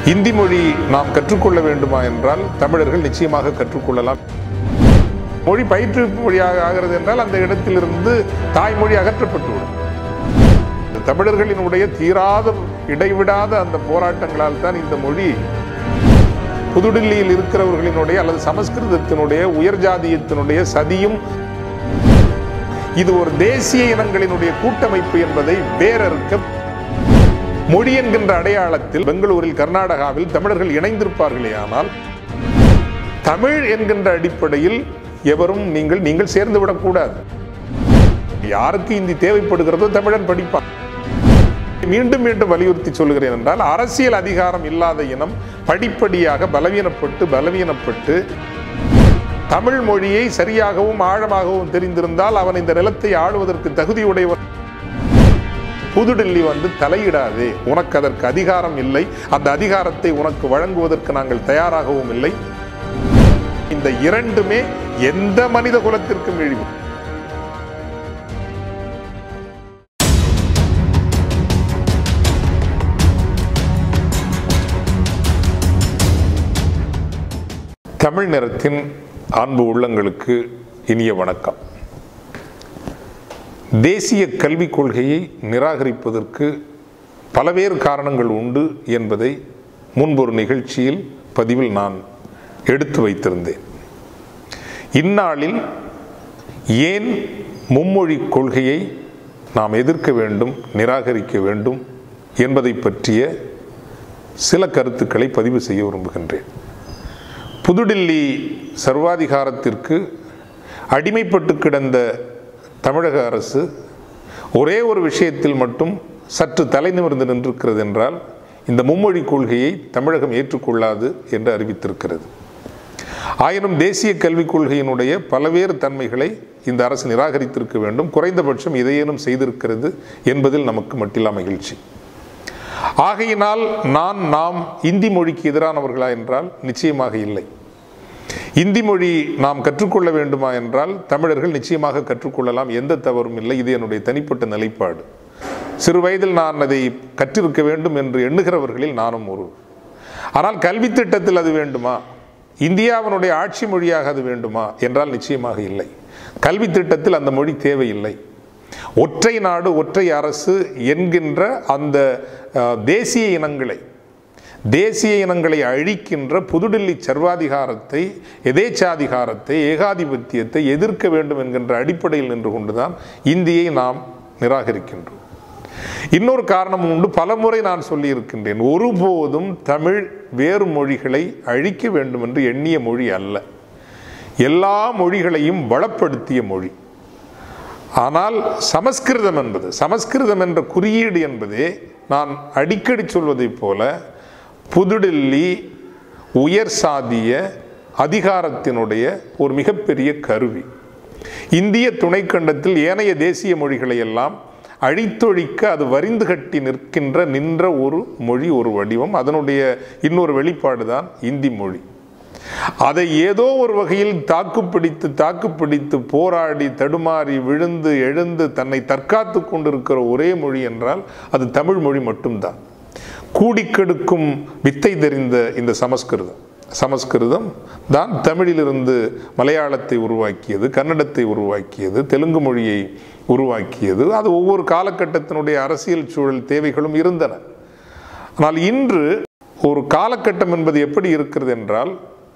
இந்தி மொழி நாம் கற்றுக்கொள்ள வேண்டுமா என்றால் தமிழர்கள் நிச்சயமாக கற்றுக்கொள்ளலாம் மொழி பயிற்றுவிப்பு மொழியாக ஆகிறது என்றால் அந்த இடத்திலிருந்து தாய்மொழி அகற்றப்பட்டுவிடும் தமிழர்களினுடைய தீராத இடைவிடாத அந்த போராட்டங்களால் தான் இந்த மொழி புதுடில்லியில் இருக்கிறவர்களினுடைய அல்லது சமஸ்கிருதத்தினுடைய உயர் ஜாதியத்தினுடைய சதியும் இது ஒரு தேசிய இனங்களினுடைய கூட்டமைப்பு என்பதை வேறறுக்க மொழி என்கின்ற அடையாளத்தில் பெங்களூரில் கர்நாடகாவில் தமிழர்கள் இணைந்திருப்பார்களே ஆனால் தமிழ் என்கின்ற அடிப்படையில் எவரும் நீங்கள் நீங்கள் சேர்ந்து விடக்கூடாது யாருக்கு இந்தி தேவைப்படுகிறதோ தமிழன் படிப்பான் மீண்டும் மீண்டும் வலியுறுத்தி சொல்கிறேன் என்றால் அரசியல் அதிகாரம் இல்லாத இனம் படிப்படியாக பலவீனப்பட்டு பலவீனப்பட்டு தமிழ் மொழியை சரியாகவும் ஆழமாகவும் தெரிந்திருந்தால் அவன் இந்த நிலத்தை ஆளுவதற்கு தகுதியுடையவன் புதுடில்லி வந்து தலையிடாதே உனக்கு அதற்கு அதிகாரம் இல்லை அந்த அதிகாரத்தை உனக்கு வழங்குவதற்கு நாங்கள் தயாராகவும் இல்லை இந்த இரண்டுமே எந்த மனித குலத்திற்கும் இழிவு தமிழ் நிறத்தின் அன்பு உள்ளங்களுக்கு இனிய வணக்கம் தேசிய கல்விக் கொள்கையை நிராகரிப்பதற்கு பலவேறு காரணங்கள் உண்டு என்பதை முன்பொரு நிகழ்ச்சியில் பதிவில் நான் எடுத்து வைத்திருந்தேன் இந்நாளில் ஏன் மும்மொழி கொள்கையை நாம் எதிர்க்க வேண்டும் நிராகரிக்க வேண்டும் என்பதை பற்றிய சில கருத்துக்களை பதிவு செய்ய விரும்புகின்றேன் புதுடில்லி சர்வாதிகாரத்திற்கு அடிமைப்பட்டு கிடந்த தமிழக அரசு ஒரே ஒரு விஷயத்தில் மட்டும் சற்று தலை நிமிர்ந்து நின்றிருக்கிறது என்றால் இந்த மும்மொழி கொள்கையை தமிழகம் ஏற்றுக்கொள்ளாது என்று அறிவித்திருக்கிறது ஆயினும் தேசிய கல்விக் கொள்கையினுடைய பல்வேறு தன்மைகளை இந்த அரசு நிராகரித்திருக்க வேண்டும் குறைந்தபட்சம் இதையேனும் செய்திருக்கிறது என்பதில் நமக்கு மட்டில்லா மகிழ்ச்சி ஆகையினால் நான் நாம் இந்தி மொழிக்கு எதிரானவர்களா என்றால் நிச்சயமாக இல்லை இந்தி மொழி நாம் கற்றுக்கொள்ள வேண்டுமா என்றால் தமிழர்கள் நிச்சயமாக கற்றுக்கொள்ளலாம் எந்த தவறும் இல்லை இது என்னுடைய தனிப்பட்ட நிலைப்பாடு சிறு வயதில் நான் அதை கற்றிருக்க வேண்டும் என்று எண்ணுகிறவர்களில் நானும் ஒரு ஆனால் கல்வி திட்டத்தில் அது வேண்டுமா இந்தியாவினுடைய ஆட்சி மொழியாக அது வேண்டுமா என்றால் நிச்சயமாக இல்லை கல்வி திட்டத்தில் அந்த மொழி தேவையில்லை ஒற்றை நாடு ஒற்றை அரசு என்கின்ற அந்த தேசிய இனங்களை தேசிய இனங்களை அழிக்கின்ற புதுடில்லி சர்வாதிகாரத்தை எதேச்சாதிகாரத்தை ஏகாதிபத்தியத்தை எதிர்க்க வேண்டும் என்கின்ற அடிப்படையில் நின்று கொண்டுதான் இந்தியை நாம் நிராகரிக்கின்றோம் இன்னொரு காரணம் உண்டு பலமுறை நான் சொல்லியிருக்கின்றேன் ஒருபோதும் தமிழ் வேறு மொழிகளை அழிக்க வேண்டும் என்று எண்ணிய மொழி அல்ல எல்லா மொழிகளையும் வளப்படுத்திய மொழி ஆனால் சமஸ்கிருதம் என்பது சமஸ்கிருதம் என்ற குறியீடு என்பதே நான் அடிக்கடி சொல்வதைப் போல புதுடில்லி உயர் சாதிய அதிகாரத்தினுடைய ஒரு மிகப்பெரிய கருவி இந்திய துணைக்கண்டத்தில் ஏனைய தேசிய மொழிகளை எல்லாம் அழித்தொழிக்க அது வரிந்து கட்டி நிற்கின்ற நின்ற ஒரு மொழி ஒரு வடிவம் அதனுடைய இன்னொரு வெளிப்பாடு தான் இந்தி மொழி அதை ஏதோ ஒரு வகையில் தாக்குப்பிடித்து தாக்குப்பிடித்து போராடி தடுமாறி விழுந்து எழுந்து தன்னை தற்காத்து கொண்டிருக்கிற ஒரே மொழி என்றால் அது தமிழ் மொழி மட்டும்தான் கூடிக்கெடுக்கும் வித்தை தெரிந்த இந்த சமஸ்கிருதம் சமஸ்கிருதம் தான் தமிழிலிருந்து மலையாளத்தை உருவாக்கியது கன்னடத்தை உருவாக்கியது தெலுங்கு மொழியை உருவாக்கியது அது ஒவ்வொரு காலகட்டத்தினுடைய அரசியல் சூழல் தேவைகளும் இருந்தன ஆனால் இன்று ஒரு காலகட்டம் என்பது எப்படி இருக்கிறது என்றால்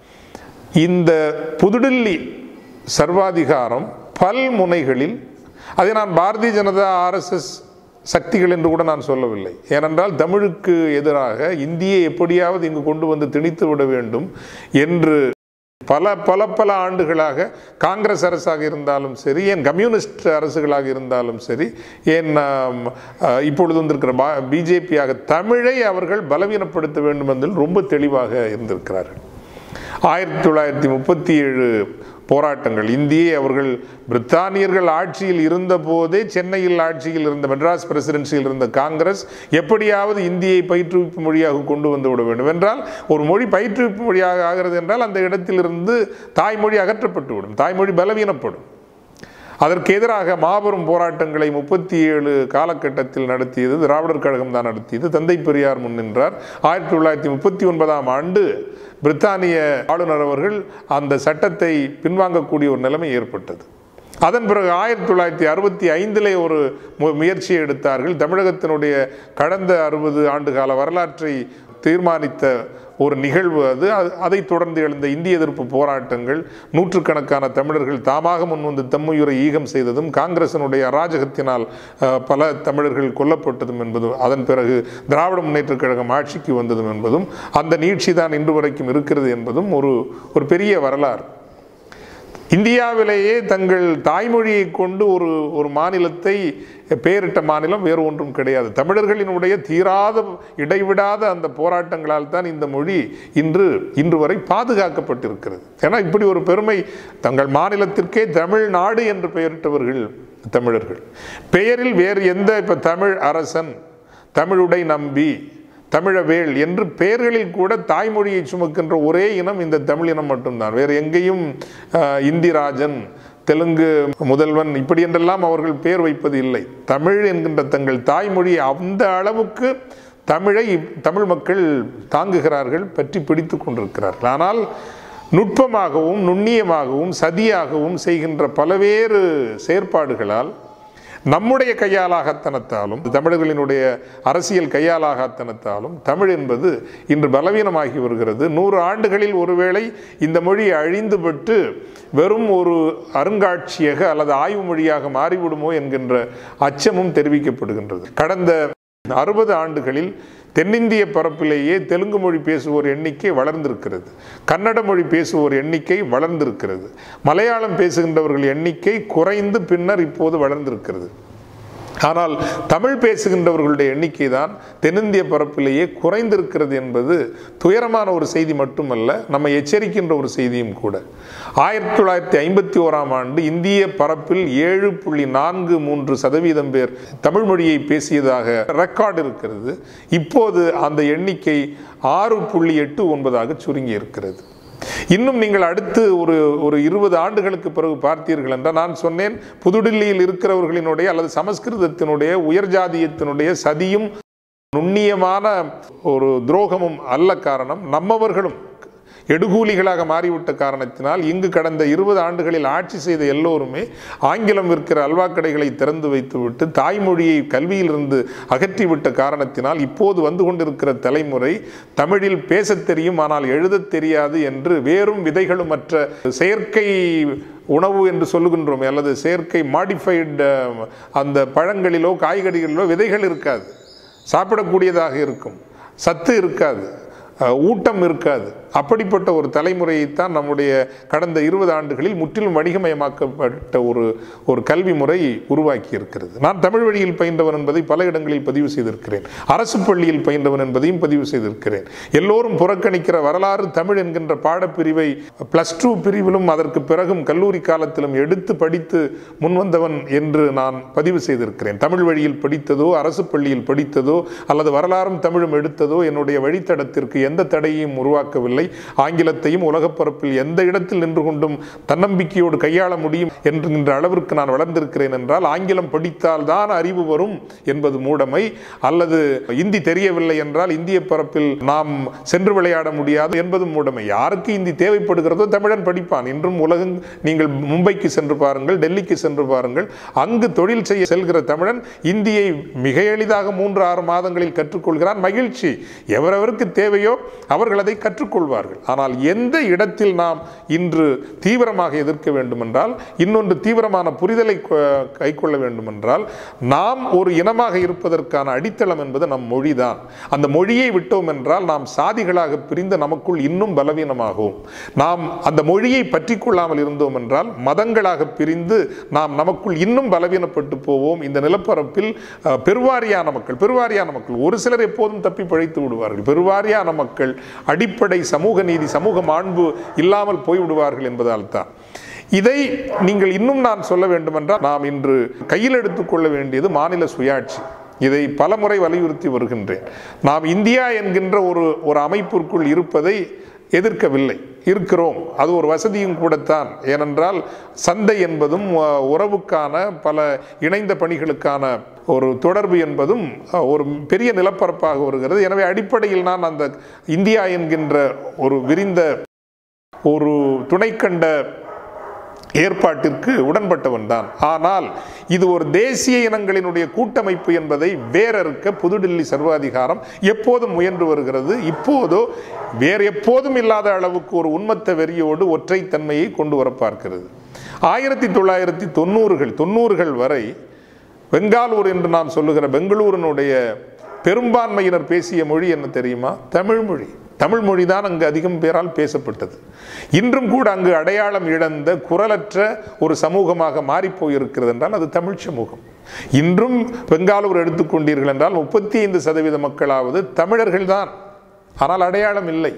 இந்த புதுடில்லி சர்வாதிகாரம் பல் முனைகளில் அதை நான் பாரதிய ஜனதா ஆர்எஸ்எஸ் சக்திகள் என்று கூட நான் சொல்லவில்லை ஏனென்றால் தமிழுக்கு எதிராக இந்தியை எப்படியாவது இங்கு கொண்டு வந்து திணித்து விட வேண்டும் என்று பல பல பல ஆண்டுகளாக காங்கிரஸ் அரசாக இருந்தாலும் சரி ஏன் கம்யூனிஸ்ட் அரசுகளாக இருந்தாலும் சரி ஏன் இப்பொழுது வந்திருக்கிற பிஜேபியாக தமிழை அவர்கள் பலவீனப்படுத்த வேண்டும் என்பதில் ரொம்ப தெளிவாக இருந்திருக்கிறார்கள் ஆயிரத்தி தொள்ளாயிரத்தி முப்பத்தி ஏழு போராட்டங்கள் இந்தியை அவர்கள் பிரித்தானியர்கள் ஆட்சியில் இருந்த போதே சென்னையில் ஆட்சியில் இருந்த மெட்ராஸ் பிரசிடென்சியில் இருந்த காங்கிரஸ் எப்படியாவது இந்தியை பயிற்றுவிப்பு மொழியாக கொண்டு வந்து விட வேண்டும் என்றால் ஒரு மொழி பயிற்றுவிப்பு மொழியாக ஆகிறது என்றால் அந்த இடத்திலிருந்து தாய்மொழி அகற்றப்பட்டு விடும் தாய்மொழி பலவீனப்படும் அதற்கு எதிராக மாபெரும் போராட்டங்களை முப்பத்தி ஏழு காலகட்டத்தில் நடத்தியது திராவிடர் கழகம் தான் நடத்தியது தந்தை பெரியார் முன்னின்றார் ஆயிரத்தி தொள்ளாயிரத்தி முப்பத்தி ஒன்பதாம் ஆண்டு பிரித்தானிய ஆளுநர் அவர்கள் அந்த சட்டத்தை பின்வாங்கக்கூடிய ஒரு நிலைமை ஏற்பட்டது அதன் பிறகு ஆயிரத்தி தொள்ளாயிரத்தி அறுபத்தி ஐந்திலே ஒரு மு- முயற்சியை எடுத்தார்கள் தமிழகத்தினுடைய கடந்த அறுபது ஆண்டு கால வரலாற்றை தீர்மானித்த ஒரு நிகழ்வு அது அது- அதைத் தொடர்ந்து எழுந்த இந்திய எதிர்ப்பு போராட்டங்கள் நூற்றுக்கணக்கான தமிழர்கள் தாமாக முன்வந்து தம்முயிரை ஈகம் செய்ததும் காங்கிரசினுடைய அராஜகத்தினால் அஹ், பல தமிழர்கள் கொல்லப்பட்டதும் என்பதும் அதன் பிறகு திராவிட முன்னேற்றக் கழகம் ஆட்சிக்கு வந்ததும் என்பதும் அந்த நீட்சி தான் இன்று வரைக்கும் இருக்கிறது என்பதும் ஒரு ஒரு பெரிய வரலாறு இந்தியாவிலேயே தங்கள் தாய்மொழியை கொண்டு ஒரு ஒரு மாநிலத்தை பெயரிட்ட மாநிலம் வேறு ஒன்றும் கிடையாது தமிழர்களினுடைய தீராத இடைவிடாத அந்த போராட்டங்களால் தான் இந்த மொழி இன்று இன்று வரை பாதுகாக்கப்பட்டிருக்கிறது ஏன்னா இப்படி ஒரு பெருமை தங்கள் மாநிலத்திற்கே தமிழ்நாடு என்று பெயரிட்டவர்கள் தமிழர்கள் பெயரில் வேறு எந்த இப்போ தமிழ் அரசன் தமிழுடை நம்பி தமிழவேள் என்று பெயர்களில் கூட தாய்மொழியை சுமக்கின்ற ஒரே இனம் இந்த தமிழ் இனம் மட்டும்தான் வேறு எங்கேயும் அஹ், இந்திராஜன் தெலுங்கு முதல்வன் இப்படி என்றெல்லாம் அவர்கள் பெயர் வைப்பது இல்லை தமிழ் என்கின்ற தங்கள் தாய்மொழி அந்த அளவுக்கு தமிழை தமிழ் மக்கள் தாங்குகிறார்கள் பற்றி பிடித்து கொண்டிருக்கிறார்கள் ஆனால் நுட்பமாகவும் நுண்ணியமாகவும் சதியாகவும் செய்கின்ற பல்வேறு செயற்பாடுகளால் நம்முடைய கையாலாகத்தனத்தாலும் தமிழர்களினுடைய அரசியல் கையாலாகத்தனத்தாலும் தமிழ் என்பது இன்று பலவீனமாகி வருகிறது நூறு ஆண்டுகளில் ஒருவேளை இந்த மொழி அழிந்துபட்டு வெறும் ஒரு அருங்காட்சியக அல்லது ஆய்வு மொழியாக மாறிவிடுமோ என்கின்ற அச்சமும் தெரிவிக்கப்படுகின்றது கடந்த அறுபது ஆண்டுகளில் தென்னிந்திய பரப்பிலேயே தெலுங்கு மொழி பேசுவோர் எண்ணிக்கை வளர்ந்திருக்கிறது கன்னட மொழி பேசுவோர் எண்ணிக்கை வளர்ந்திருக்கிறது மலையாளம் பேசுகின்றவர்கள் எண்ணிக்கை குறைந்து பின்னர் இப்போது வளர்ந்திருக்கிறது ஆனால் தமிழ் பேசுகின்றவர்களுடைய எண்ணிக்கை தான் தென்னிந்திய பரப்பிலேயே குறைந்திருக்கிறது என்பது துயரமான ஒரு செய்தி மட்டுமல்ல நம்மை எச்சரிக்கின்ற ஒரு செய்தியும் கூட ஆயிரத்தி தொள்ளாயிரத்தி ஐம்பத்தி ஓராம் ஆண்டு இந்திய பரப்பில் ஏழு புள்ளி நான்கு மூன்று சதவீதம் பேர் தமிழ் மொழியை பேசியதாக ரெக்கார்டு இருக்கிறது இப்போது அந்த எண்ணிக்கை ஆறு புள்ளி எட்டு ஒன்பதாக சுருங்கி இருக்கிறது இன்னும் நீங்கள் அடுத்து ஒரு ஒரு இருபது ஆண்டுகளுக்கு பிறகு பார்த்தீர்கள் என்றால் நான் சொன்னேன் புதுடில்லியில் இருக்கிறவர்களினுடைய அல்லது சமஸ்கிருதத்தினுடைய உயர் ஜாதியத்தினுடைய சதியும் நுண்ணியமான ஒரு துரோகமும் அல்ல காரணம் நம்மவர்களும் எடுகூலிகளாக மாறிவிட்ட காரணத்தினால் இங்கு கடந்த இருபது ஆண்டுகளில் ஆட்சி செய்த எல்லோருமே ஆங்கிலம் விற்கிற அல்வா கடைகளை திறந்து வைத்துவிட்டு தாய்மொழியை கல்வியிலிருந்து அகற்றிவிட்ட காரணத்தினால் இப்போது வந்து கொண்டிருக்கிற தலைமுறை தமிழில் பேசத் தெரியும் ஆனால் எழுதத் தெரியாது என்று வேறும் விதைகளும் மற்ற செயற்கை உணவு என்று சொல்லுகின்றோம் அல்லது செயற்கை மாடிஃபைடு அந்த பழங்களிலோ காய்கறிகளிலோ விதைகள் இருக்காது சாப்பிடக்கூடியதாக இருக்கும் சத்து இருக்காது அஹ், ஊட்டம் இருக்காது அப்படிப்பட்ட ஒரு தலைமுறையைத்தான் நம்முடைய கடந்த இருபது ஆண்டுகளில் முற்றிலும் வணிகமயமாக்கப்பட்ட ஒரு ஒரு கல்வி முறை உருவாக்கி இருக்கிறது நான் தமிழ் வழியில் பயின்றவன் என்பதை பல இடங்களில் பதிவு செய்திருக்கிறேன் அரசு பள்ளியில் பயின்றவன் என்பதையும் பதிவு செய்திருக்கிறேன் எல்லோரும் புறக்கணிக்கிற வரலாறு தமிழ் என்கின்ற பாடப்பிரிவை பிளஸ் டூ பிரிவிலும் அதற்கு பிறகும் கல்லூரி காலத்திலும் எடுத்து படித்து முன்வந்தவன் என்று நான் பதிவு செய்திருக்கிறேன் தமிழ் வழியில் படித்ததோ அரசு பள்ளியில் படித்ததோ அல்லது வரலாறும் தமிழும் எடுத்ததோ என்னுடைய வழித்தடத்திற்கு எந்த தடையையும் உருவாக்கவில்லை ஆங்கிலத்தையும் உலகப் பரப்பில் எந்த இடத்தில் நின்று கொண்டும் தன்னம்பிக்கையோடு கையாள முடியும் என்கின்ற அளவிற்கு நான் வளர்ந்திருக்கிறேன் என்றால் ஆங்கிலம் படித்தால் தான் அறிவு வரும் என்பது மூடமை அல்லது இந்தி தெரியவில்லை என்றால் இந்திய பரப்பில் நாம் சென்று விளையாட முடியாது என்பதும் மூடமை யாருக்கு இந்தி தேவைப்படுகிறதோ தமிழன் படிப்பான் இன்றும் உலகம் நீங்கள் மும்பைக்கு சென்று பாருங்கள் டெல்லிக்கு சென்று பாருங்கள் அங்கு தொழில் செய்ய செல்கிற தமிழன் இந்தியை மிக எளிதாக மூன்று ஆறு மாதங்களில் கற்றுக்கொள்கிறான் மகிழ்ச்சி எவரவருக்கு தேவையோ அவர்கள் அதை கற்றுக்கொள்வார்கள் ஆனால் எந்த இடத்தில் நாம் இன்று தீவிரமாக எதிர்க்க வேண்டுமென்றால் இன்னொன்று தீவிரமான புரிதலை கொ- கைக்கொள்ள வேண்டுமென்றால் நாம் ஒரு இனமாக இருப்பதற்கான அடித்தளம் என்பது நம் மொழிதான் அந்த மொழியை விட்டோம் என்றால் நாம் சாதிகளாக பிரிந்து நமக்குள் இன்னும் பலவீனமாகும் நாம் அந்த மொழியை பற்றி கொள்ளாமல் இருந்தோம் என்றால் மதங்களாக பிரிந்து நாம் நமக்குள் இன்னும் பலவீனப்பட்டு போவோம் இந்த நிலப்பரப்பில் அஹ், பெருவாரியான மக்கள் பெருவாரியான மக்கள் ஒரு சிலர் எப்போதும் தப்பி பிழைத்து விடுவார்கள் பெருவாரியான மக்கள் அடிப்படை சமூக நீதி சமூக மாண்பு இல்லாமல் போய்விடுவார்கள் என்பதால் தான் இதை நீங்கள் இன்னும் நான் சொல்ல வேண்டுமென்றால் நாம் இன்று கையில் எடுத்துக்கொள்ள வேண்டியது மாநில சுயாட்சி இதை பலமுறை வலியுறுத்தி வருகின்றேன் நாம் இந்தியா என்கின்ற ஒரு ஒரு அமைப்பிற்குள் இருப்பதை எதிர்க்கவில்லை இருக்கிறோம் அது ஒரு வசதியும் கூடத்தான் ஏனென்றால் சந்தை என்பதும் அஹ், உறவுக்கான பல இணைந்த பணிகளுக்கான ஒரு தொடர்பு என்பதும் அஹ், ஒரு பெரிய நிலப்பரப்பாக வருகிறது எனவே அடிப்படையில் நான் அந்த இந்தியா என்கின்ற ஒரு விரிந்த ஒரு துணைக்கண்ட ஏற்பாட்டிற்கு உடன்பட்டவன் தான் ஆனால் இது ஒரு தேசிய இனங்களினுடைய கூட்டமைப்பு என்பதை வேறறுக்க புதுடில்லி சர்வாதிகாரம் எப்போதும் முயன்று வருகிறது இப்போதோ வேறு எப்போதும் இல்லாத அளவுக்கு ஒரு உண்மத்த வெறியோடு ஒற்றைத்தன்மையை கொண்டு வர பார்க்கிறது ஆயிரத்தி தொள்ளாயிரத்தி தொண்ணூறுகள் தொண்ணூறுகள் வரை பெங்காலூர் என்று நாம் சொல்லுகிற பெங்களூரினுடைய பெரும்பான்மையினர் பேசிய மொழி என்ன தெரியுமா தமிழ் மொழி தமிழ் மொழி தான் அங்கு அதிகம் பேரால் பேசப்பட்டது இன்றும் கூட அங்கு அடையாளம் இழந்த குரலற்ற ஒரு சமூகமாக மாறிப்போய் இருக்கிறது என்றால் அது தமிழ் சமூகம் இன்றும் பெங்காலூர் எடுத்துக்கொண்டீர்கள் என்றால் முப்பத்தி ஐந்து சதவீத மக்களாவது தமிழர்கள் தான் ஆனால் அடையாளம் இல்லை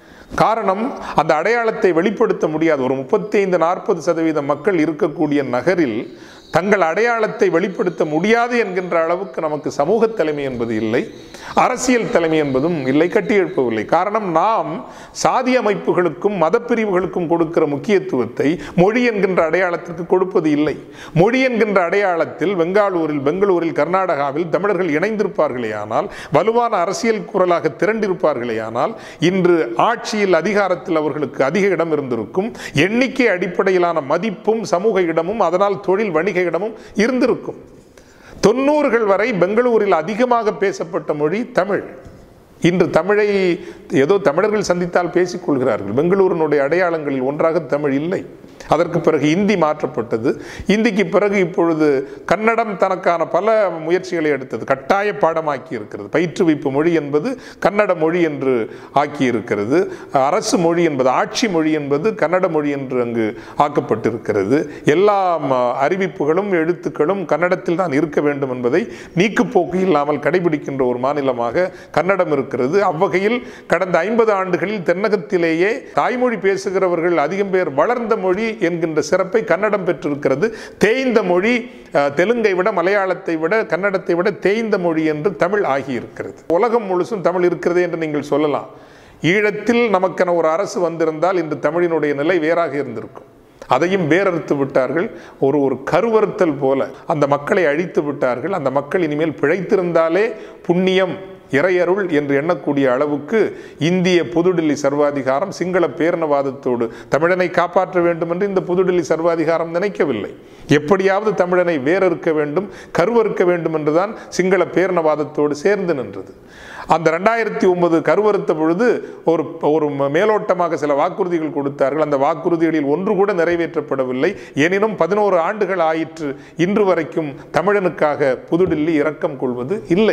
காரணம் அந்த அடையாளத்தை வெளிப்படுத்த முடியாது ஒரு முப்பத்தி ஐந்து நாற்பது சதவீத மக்கள் இருக்கக்கூடிய நகரில் தங்கள் அடையாளத்தை வெளிப்படுத்த முடியாது என்கின்ற அளவுக்கு நமக்கு சமூக தலைமை என்பது இல்லை அரசியல் தலைமை என்பதும் இல்லை கட்டியெழுப்பவில்லை காரணம் நாம் சாதி அமைப்புகளுக்கும் மதப்பிரிவுகளுக்கும் கொடுக்கிற முக்கியத்துவத்தை மொழி என்கின்ற அடையாளத்திற்கு கொடுப்பது இல்லை மொழி என்கின்ற அடையாளத்தில் பெங்காலூரில் பெங்களூரில் கர்நாடகாவில் தமிழர்கள் இணைந்திருப்பார்களே ஆனால் வலுவான அரசியல் குரலாக திரண்டிருப்பார்களே ஆனால் இன்று ஆட்சியில் அதிகாரத்தில் அவர்களுக்கு அதிக இடம் இருந்திருக்கும் எண்ணிக்கை அடிப்படையிலான மதிப்பும் சமூக இடமும் அதனால் தொழில் வணிக இடமும் இருந்திருக்கும் தொண்ணூறுகள் வரை பெங்களூரில் அதிகமாக பேசப்பட்ட மொழி தமிழ் இன்று தமிழை ஏதோ தமிழர்கள் சந்தித்தால் பேசிக்கொள்கிறார்கள் பெங்களூரினுடைய அடையாளங்களில் ஒன்றாக தமிழ் இல்லை அதற்கு பிறகு இந்தி மாற்றப்பட்டது இந்திக்கு பிறகு இப்பொழுது கன்னடம் தனக்கான பல முயற்சிகளை எடுத்தது கட்டாய பாடமாக்கி இருக்கிறது பயிற்றுவிப்பு மொழி என்பது கன்னட மொழி என்று ஆக்கி இருக்கிறது அரசு மொழி என்பது ஆட்சி மொழி என்பது கன்னட மொழி என்று அங்கு ஆக்கப்பட்டிருக்கிறது எல்லா ம, அறிவிப்புகளும் எழுத்துக்களும் கன்னடத்தில் தான் இருக்க வேண்டும் என்பதை நீக்குப்போக்கு இல்லாமல் கடைபிடிக்கின்ற ஒரு மாநிலமாக கன்னடம் இருக்கிறது அவ்வகையில் கடந்த ஐம்பது ஆண்டுகளில் தென்னகத்திலேயே தாய்மொழி பேசுகிறவர்கள் அதிகம் பேர் வளர்ந்த மொழி என்கின்ற சிறப்பை கன்னடம் பெற்றிருக்கிறது தேய்ந்த மொழி அஹ், தெலுங்கை விட மலையாளத்தை விட கன்னடத்தை விட தேய்ந்த மொழி என்று தமிழ் ஆகியிருக்கிறது உலகம் முழுசும் தமிழ் இருக்கிறது என்று நீங்கள் சொல்லலாம் ஈழத்தில் நமக்கென ஒரு அரசு வந்திருந்தால் இன்று தமிழினுடைய நிலை வேறாக இருந்திருக்கும் அதையும் வேறறுத்து விட்டார்கள் ஒரு ஒரு கருவறுத்தல் போல அந்த மக்களை அழித்து விட்டார்கள் அந்த மக்கள் இனிமேல் பிழைத்திருந்தாலே புண்ணியம் இறையருள் என்று எண்ணக்கூடிய அளவுக்கு இந்திய புதுடில்லி சர்வாதிகாரம் சிங்கள பேரணவாதத்தோடு தமிழனை காப்பாற்ற வேண்டும் என்று இந்த புதுடில்லி சர்வாதிகாரம் நினைக்கவில்லை எப்படியாவது தமிழனை வேறறுக்க வேண்டும் கருவறுக்க வேண்டும் என்றுதான் சிங்கள பேரணவாதத்தோடு சேர்ந்து நின்றது அந்த ரெண்டாயிரத்தி ஒன்பது கருவறுத்த பொழுது ஒரு ஒரு மேலோட்டமாக சில வாக்குறுதிகள் கொடுத்தார்கள் அந்த வாக்குறுதிகளில் ஒன்று கூட நிறைவேற்றப்படவில்லை எனினும் பதினோரு ஆண்டுகள் ஆயிற்று இன்று வரைக்கும் தமிழனுக்காக புதுடில்லி இரக்கம் கொள்வது இல்லை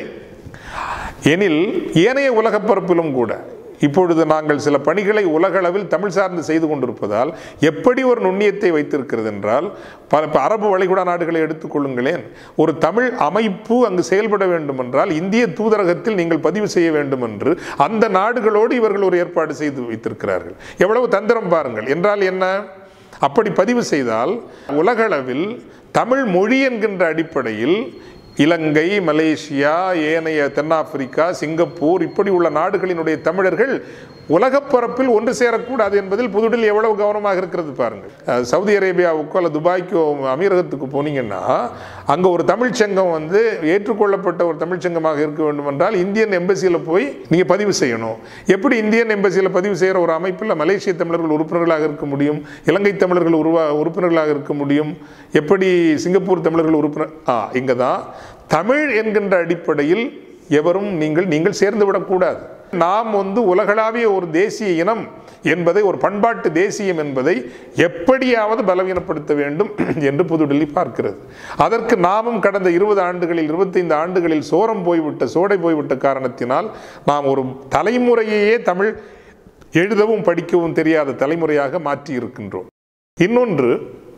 எனில் ஏனைய உலகப் பரப்பிலும் கூட இப்பொழுது நாங்கள் சில பணிகளை உலகளவில் தமிழ் சார்ந்து செய்து கொண்டிருப்பதால் எப்படி ஒரு நுண்ணியத்தை வைத்திருக்கிறது என்றால் பல இப்ப அரபு வளைகுடா நாடுகளை எடுத்துக்கொள்ளுங்களேன் ஒரு தமிழ் அமைப்பு அங்கு செயல்பட வேண்டும் என்றால் இந்திய தூதரகத்தில் நீங்கள் பதிவு செய்ய வேண்டும் என்று அந்த நாடுகளோடு இவர்கள் ஒரு ஏற்பாடு செய்து வைத்திருக்கிறார்கள் எவ்வளவு தந்திரம் பாருங்கள் என்றால் என்ன அப்படி பதிவு செய்தால் உலகளவில் தமிழ் மொழி என்கின்ற அடிப்படையில் இலங்கை மலேசியா ஏனைய தென்னாப்பிரிக்கா சிங்கப்பூர் இப்படி உள்ள நாடுகளினுடைய தமிழர்கள் உலகப் பரப்பில் ஒன்று சேரக்கூடாது என்பதில் புதுடில்லி எவ்வளவு கவனமாக இருக்கிறது பாருங்கள் அஹ் சவுதி அரேபியாவுக்கோ அல்லது துபாய்க்கோ அமீரகத்துக்கு போனீங்கன்னா அங்கே ஒரு தமிழ்ச் சங்கம் வந்து ஏற்றுக்கொள்ளப்பட்ட ஒரு தமிழ்ச் சங்கமாக இருக்க வேண்டும் என்றால் இந்தியன் எம்பசியில் போய் நீங்கள் பதிவு செய்யணும் எப்படி இந்தியன் எம்பசியில் பதிவு செய்கிற ஒரு அமைப்பில் மலேசிய தமிழர்கள் உறுப்பினர்களாக இருக்க முடியும் இலங்கை தமிழர்கள் உருவா உறுப்பினர்களாக இருக்க முடியும் எப்படி சிங்கப்பூர் தமிழர்கள் உறுப்பினர் ஆ இங்கே தான் தமிழ் என்கின்ற அடிப்படையில் எவரும் நீங்கள் நீங்கள் சேர்ந்து விடக்கூடாது நாம் வந்து உலகளாவிய ஒரு தேசிய இனம் என்பதை ஒரு பண்பாட்டு தேசியம் என்பதை எப்படியாவது பலவீனப்படுத்த வேண்டும் என்று புதுடில்லி பார்க்கிறது அதற்கு நாமும் கடந்த இருபது ஆண்டுகளில் இருபத்தைந்து ஆண்டுகளில் சோரம் போய்விட்ட சோடை போய்விட்ட காரணத்தினால் நாம் ஒரு தலைமுறையையே தமிழ் எழுதவும் படிக்கவும் தெரியாத தலைமுறையாக மாற்றி இருக்கின்றோம் இன்னொன்று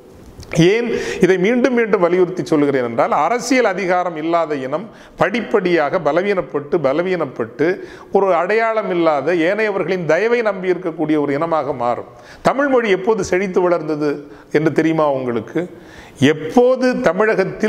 ஏன் இதை மீண்டும் மீண்டும் வலியுறுத்தி சொல்லுகிறேன் என்றால் அரசியல் அதிகாரம் இல்லாத இனம் படிப்படியாக பலவீனப்பட்டு பலவீனப்பட்டு ஒரு அடையாளம் இல்லாத ஏனையவர்களின் தயவை நம்பி இருக்கக்கூடிய ஒரு இனமாக மாறும் தமிழ் மொழி எப்போது செழித்து வளர்ந்தது என்று தெரியுமா உங்களுக்கு எப்போது தமிழகத்தில்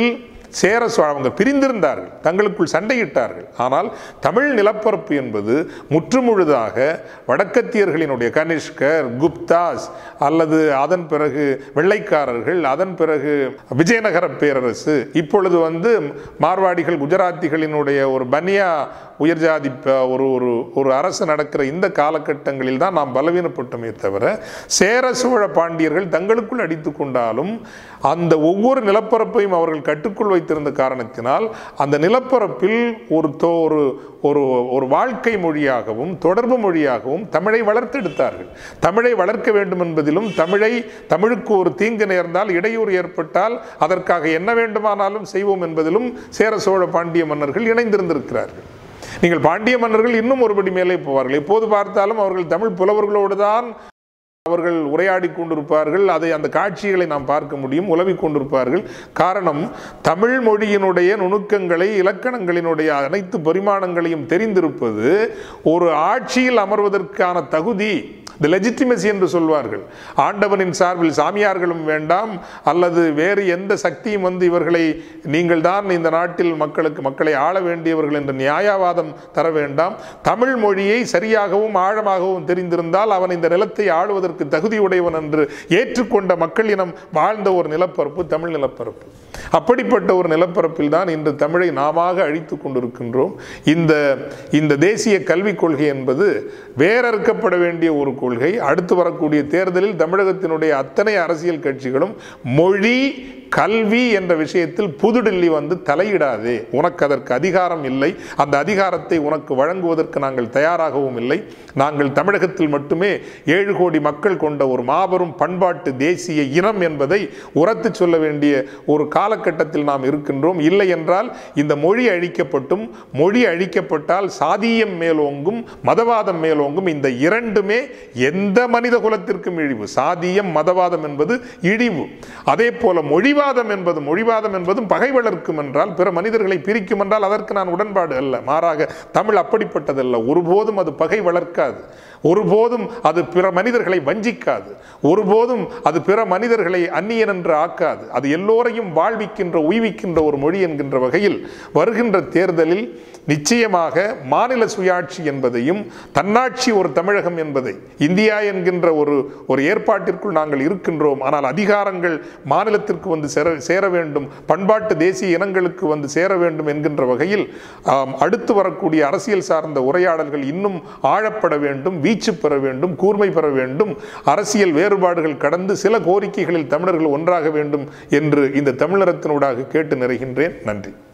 சேர சோழ அவங்க பிரிந்திருந்தார்கள் தங்களுக்குள் சண்டையிட்டார்கள் ஆனால் தமிழ் நிலப்பரப்பு என்பது முற்றுமுழுதாக வடக்கத்தியர்களினுடைய கனிஷ்கர் குப்தாஸ் அல்லது அதன் பிறகு வெள்ளைக்காரர்கள் அதன் பிறகு விஜயநகர பேரரசு இப்பொழுது வந்து மார்வாடிகள் குஜராத்திகளினுடைய ஒரு பனியா உயர்ஜாதி ப- ஒரு ஒரு ஒரு அரசு நடக்கிற இந்த காலகட்டங்களில் தான் நாம் பலவீனப்பட்டோமே தவிர சேர சோழ பாண்டியர்கள் தங்களுக்குள் அடித்து கொண்டாலும் அந்த ஒவ்வொரு நிலப்பரப்பையும் அவர்கள் கட்டுக்குள் வைத்திருந்த காரணத்தினால் அந்த நிலப்பரப்பில் ஒரு தோ ஒரு ஒரு ஒரு வாழ்க்கை மொழியாகவும் தொடர்பு மொழியாகவும் தமிழை வளர்த்தெடுத்தார்கள் தமிழை வளர்க்க வேண்டும் என்பதிலும் தமிழை தமிழுக்கு ஒரு தீங்கு நேர்ந்தால் இடையூறு ஏற்பட்டால் அதற்காக என்ன வேண்டுமானாலும் செய்வோம் என்பதிலும் சேர சோழ பாண்டிய மன்னர்கள் இணைந்திருந்திருக்கிறார்கள் நீங்கள் பாண்டிய மன்னர்கள் இன்னும் ஒருபடி மேலே போவார்கள் எப்போது பார்த்தாலும் அவர்கள் தமிழ் புலவர்களோடு தான் அவர்கள் உரையாடி கொண்டிருப்பார்கள் அதை அந்த காட்சிகளை நாம் பார்க்க முடியும் உலவிக் கொண்டிருப்பார்கள் காரணம் தமிழ் மொழியினுடைய நுணுக்கங்களை இலக்கணங்களினுடைய அனைத்து பரிமாணங்களையும் தெரிந்திருப்பது ஒரு ஆட்சியில் அமர்வதற்கான தகுதி தி லெஜிட்டிமசி என்று சொல்வார்கள் ஆண்டவனின் சார்பில் சாமியார்களும் வேண்டாம் அல்லது வேறு எந்த சக்தியும் வந்து இவர்களை நீங்கள் தான் இந்த நாட்டில் மக்களுக்கு மக்களை ஆள வேண்டியவர்கள் என்ற நியாயவாதம் தர வேண்டாம் தமிழ் மொழியை சரியாகவும் ஆழமாகவும் தெரிந்திருந்தால் அவன் இந்த நிலத்தை ஆளுவதற்கு தகுதியுடையவன் என்று ஏற்றுக்கொண்ட மக்கள் இனம் வாழ்ந்த ஒரு நிலப்பரப்பு தமிழ் நிலப்பரப்பு அப்படிப்பட்ட ஒரு நிலப்பரப்பில் தான் இன்று தமிழை நாமாக அழித்து கொண்டிருக்கின்றோம் இந்த இந்த தேசிய கல்விக் கொள்கை என்பது வேறறுக்கப்பட வேண்டிய ஒரு கொள்கை அடுத்து வரக்கூடிய தேர்தலில் தமிழகத்தினுடைய அத்தனை அரசியல் கட்சிகளும் மொழி கல்வி என்ற விஷயத்தில் புதுடில்லி வந்து தலையிடாதே உனக்கு அதற்கு அதிகாரம் இல்லை அந்த அதிகாரத்தை உனக்கு வழங்குவதற்கு நாங்கள் தயாராகவும் இல்லை நாங்கள் தமிழகத்தில் மட்டுமே ஏழு கோடி மக்கள் கொண்ட ஒரு மாபெரும் பண்பாட்டு தேசிய இனம் என்பதை உரத்து சொல்ல வேண்டிய ஒரு காலகட்டத்தில் நாம் இருக்கின்றோம் இல்லை என்றால் இந்த மொழி அழிக்கப்பட்டும் மொழி அழிக்கப்பட்டால் சாதியம் மேலோங்கும் மதவாதம் மேலோங்கும் இந்த இரண்டுமே எந்த மனித குலத்திற்கும் இழிவு சாதியம் மதவாதம் என்பது இழிவு அதே போல மொழிவாதம் என்பது மொழிவாதம் என்பதும் பகை வளர்க்கும் என்றால் பிற மனிதர்களை பிரிக்கும் என்றால் அதற்கு நான் உடன்பாடு அல்ல மாறாக தமிழ் அப்படிப்பட்டதல்ல ஒருபோதும் அது பகை வளர்க்காது ஒருபோதும் அது பிற மனிதர்களை வஞ்சிக்காது ஒருபோதும் அது பிற மனிதர்களை அந்நியன் என்று ஆக்காது அது எல்லோரையும் வாழ்விக்கின்ற உய்விக்கின்ற ஒரு மொழி என்கின்ற வகையில் வருகின்ற தேர்தலில் நிச்சயமாக மாநில சுயாட்சி என்பதையும் தன்னாட்சி ஒரு தமிழகம் என்பதை இந்தியா என்கின்ற ஒரு ஒரு ஏற்பாட்டிற்குள் நாங்கள் இருக்கின்றோம் ஆனால் அதிகாரங்கள் மாநிலத்திற்கு வந்து சேர சேர வேண்டும் பண்பாட்டு தேசிய இனங்களுக்கு வந்து சேர வேண்டும் என்கின்ற வகையில் ஆம், அடுத்து வரக்கூடிய அரசியல் சார்ந்த உரையாடல்கள் இன்னும் ஆழப்பட வேண்டும் வீச்சு பெற வேண்டும் கூர்மை பெற வேண்டும் அரசியல் வேறுபாடுகள் கடந்து சில கோரிக்கைகளில் தமிழர்கள் ஒன்றாக வேண்டும் என்று இந்த தமிழரத்தினூடாக கேட்டு நிறைகின்றேன் நன்றி